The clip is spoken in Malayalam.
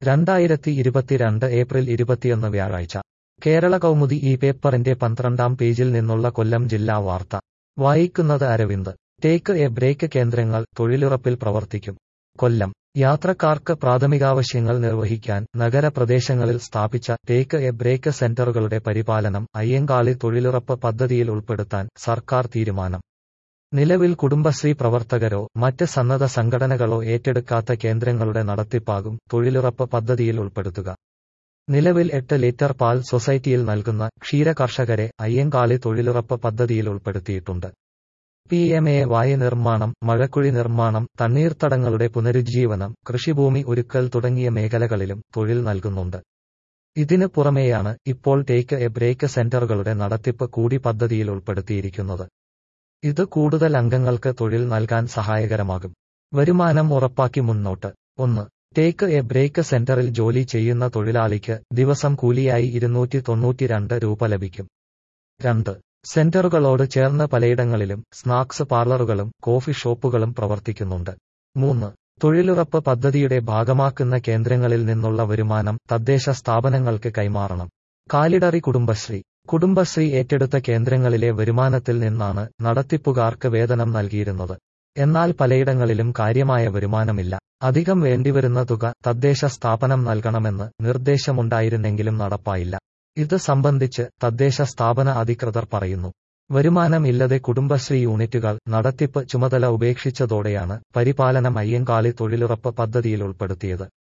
രണ്ടായിരത്തി ഇരുപത്തിരണ്ട് ഏപ്രിൽ ഇരുപത്തിയൊന്ന് വ്യാഴാഴ്ച കേരള കൗമുദി ഈ പേപ്പറിന്റെ പന്ത്രണ്ടാം പേജിൽ നിന്നുള്ള കൊല്ലം ജില്ലാ വാർത്ത വായിക്കുന്നത് അരവിന്ദ് ടേക്ക് എ ബ്രേക്ക് കേന്ദ്രങ്ങൾ തൊഴിലുറപ്പിൽ പ്രവർത്തിക്കും കൊല്ലം യാത്രക്കാർക്ക് പ്രാഥമികാവശ്യങ്ങൾ നിർവഹിക്കാൻ നഗരപ്രദേശങ്ങളിൽ സ്ഥാപിച്ച ടേക്ക് എ ബ്രേക്ക് സെന്ററുകളുടെ പരിപാലനം അയ്യങ്കാളി തൊഴിലുറപ്പ് പദ്ധതിയിൽ ഉൾപ്പെടുത്താൻ സർക്കാർ തീരുമാനം നിലവിൽ കുടുംബശ്രീ പ്രവർത്തകരോ മറ്റ് സന്നദ്ധ സംഘടനകളോ ഏറ്റെടുക്കാത്ത കേന്ദ്രങ്ങളുടെ നടത്തിപ്പാകും തൊഴിലുറപ്പ് പദ്ധതിയിൽ ഉൾപ്പെടുത്തുക നിലവിൽ എട്ട് ലിറ്റർ പാൽ സൊസൈറ്റിയിൽ നൽകുന്ന ക്ഷീര കർഷകരെ അയ്യങ്കാളി തൊഴിലുറപ്പ് പദ്ധതിയിൽ ഉൾപ്പെടുത്തിയിട്ടുണ്ട് പി എം എ വായ നിർമ്മാണം മഴക്കുഴി നിർമ്മാണം തണ്ണീർത്തടങ്ങളുടെ പുനരുജ്ജീവനം കൃഷിഭൂമി ഒരുക്കൽ തുടങ്ങിയ മേഖലകളിലും തൊഴിൽ നൽകുന്നുണ്ട് ഇതിനു പുറമെയാണ് ഇപ്പോൾ ടേക്ക് എ ബ്രേക്ക് സെന്ററുകളുടെ നടത്തിപ്പ് കൂടി പദ്ധതിയിൽ ഉൾപ്പെടുത്തിയിരിക്കുന്നത് ഇത് കൂടുതൽ അംഗങ്ങൾക്ക് തൊഴിൽ നൽകാൻ സഹായകരമാകും വരുമാനം ഉറപ്പാക്കി മുന്നോട്ട് ഒന്ന് ടേക്ക് എ ബ്രേക്ക് സെന്ററിൽ ജോലി ചെയ്യുന്ന തൊഴിലാളിക്ക് ദിവസം കൂലിയായി ഇരുന്നൂറ്റി തൊണ്ണൂറ്റിരണ്ട് രൂപ ലഭിക്കും രണ്ട് സെന്ററുകളോട് ചേർന്ന് പലയിടങ്ങളിലും സ്നാക്സ് പാർലറുകളും കോഫി ഷോപ്പുകളും പ്രവർത്തിക്കുന്നുണ്ട് മൂന്ന് തൊഴിലുറപ്പ് പദ്ധതിയുടെ ഭാഗമാക്കുന്ന കേന്ദ്രങ്ങളിൽ നിന്നുള്ള വരുമാനം തദ്ദേശ സ്ഥാപനങ്ങൾക്ക് കൈമാറണം കാലിടറി കുടുംബശ്രീ കുടുംബശ്രീ ഏറ്റെടുത്ത കേന്ദ്രങ്ങളിലെ വരുമാനത്തിൽ നിന്നാണ് നടത്തിപ്പുകാർക്ക് വേതനം നൽകിയിരുന്നത് എന്നാൽ പലയിടങ്ങളിലും കാര്യമായ വരുമാനമില്ല അധികം വേണ്ടിവരുന്ന തുക തദ്ദേശ സ്ഥാപനം നൽകണമെന്ന് നിർദ്ദേശമുണ്ടായിരുന്നെങ്കിലും നടപ്പായില്ല ഇത് സംബന്ധിച്ച് തദ്ദേശ സ്ഥാപന അധികൃതർ പറയുന്നു വരുമാനം ഇല്ലതെ കുടുംബശ്രീ യൂണിറ്റുകൾ നടത്തിപ്പ് ചുമതല ഉപേക്ഷിച്ചതോടെയാണ് പരിപാലനം അയ്യങ്കാളി തൊഴിലുറപ്പ് പദ്ധതിയിൽ ഉൾപ്പെടുത്തിയത്